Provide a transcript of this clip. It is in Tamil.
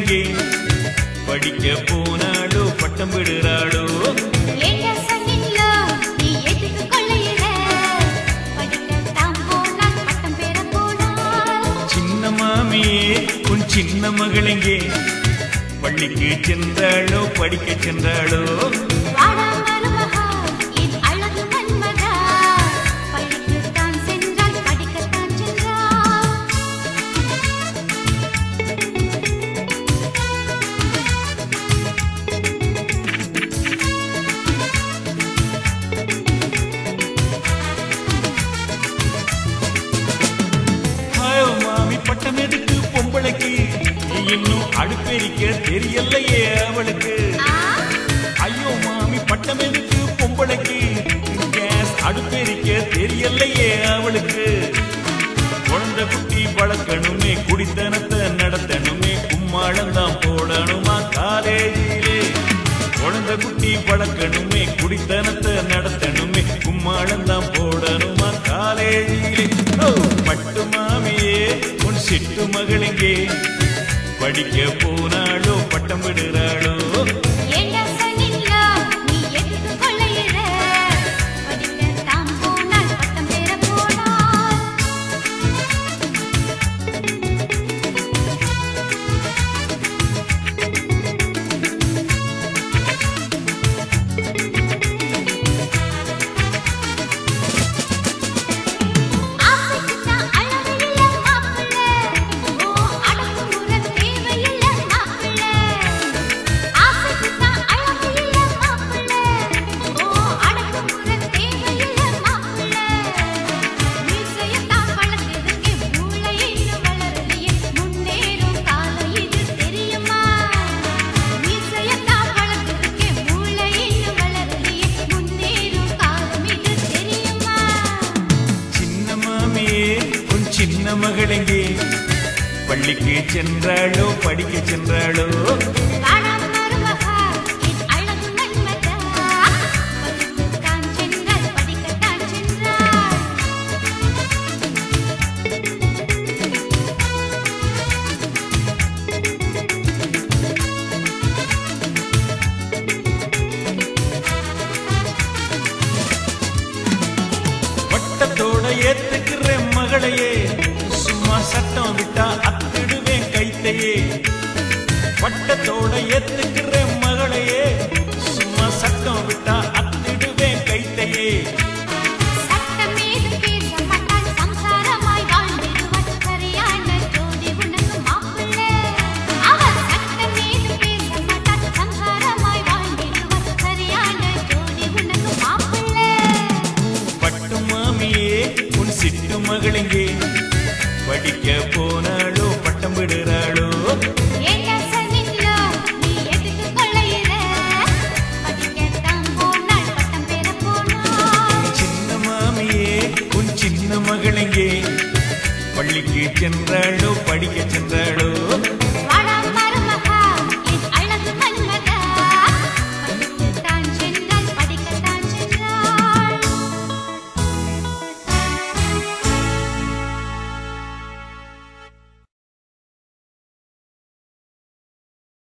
மகளிங்கே படிக்க போனாளோ பட்டம் விடுறாளோ ஏங்க சொன்னீங்களோ, நீ எதுக்கு கொள்ளையிட? படிக்கத்தான் போனான், பட்டம் பெற போனான். சின்ன மாமியே உன் சின்ன மகளிங்கே பள்ளிக்கு சென்றாளோ படிக்க சென்றாளோ வாடா மருமகா, என் அழகு மன்மதா. பள்ளிக்குத்தான் சென்றாள், படிக்கத்தான் சென்றாள். ஹாயோ மாமி பட்டம் எதுக்கு பொம்பளைக்கு இன்னும் அடுப்பெரிக்க தெரியலையே அவளுக்கு ஆ, ஐயோ மாமி பட்டம் எதுக்கு பொம்பளைக்கு கேஸ் அடுப்பெரிக்க தெரியலையே அவளுக்கு குழந்தை குட்டி வளர்க்கணுமே குடித்தனத்தை நடத்தணுமே கும்மாளந்தான் போடணுமா காலேஜிலே குழந்தை குட்டி வளர்க்கணுமே குடித்தனத்தை நடத்தணுமே கும்மாளந்தான் போடணுமா காலேஜிலே ஓ, பட்டு மாமியே உன் சிட்டு மகளிங்கே படிக்க போனாளோ பட்டம் விடுறாளோ ஏங்க சொன்னீங்களோ, நீ எதுக்கு கொள்ளையிட? படிக்கத்தான் போனாள், பட்டம் பெற போனாள். ஆசைக்குத்தான் அளவில்ல மாப்பிள்ள. ஓ, அடக்குமுறை தேவையில்ல மாப்பிள்ள. ஆசைக்குத்தான் அளவில்ல மாப்பிள்ள. ஓ, அடக்குமுறை தேவையில்ல மாப்பிள்ள. மீசையத்தான் வளர்த்ததுக்கே மூளை இன்னும் வளரலையே. முன்னேறும் காலம் இது தெரியுமா? மீசையத்தான் வளர்த்ததுக்கே மூளை இன்னும் வளரலையே. முன்னேறும் காலம் இது தெரியுமா சின்ன மாமியே உன் சின்ன மகளெங்கே பள்ளிக்கு சென்றாளோ படிக்க சென்றாளோ வாடா மருமகா, என் அழகு மன்மதா. படிக்கத்தான் சென்றாள், படிக்கத்தான் சென்றாள். வட்டத்தோட ஏத்துக்கிற மகளையே சும்மா சட்டம் விட்டா அத்திடுவேன் கைத்தையே வட்டத்தோட ஏத்துக்கிற மகளையே சும்மா சட்டம் விட்டா அத்திடுவேன் கைத்தையே சட்டம் ஏதும் பேச மாட்டாள், சம்சாரமாய் வாழ்ந்திடுவாள். சரியான ஜோடி உனக்கு மாப்பிள்ளை. அவள் சட்டம் ஏதும் பேச மாட்டாள், சம்சாரமாய் வாழ்ந்திடுவாள். சரியான ஜோடி உனக்கு மாப்பிள்ளை பட்டு மாமியே உன் சிட்டு மகளிங்கே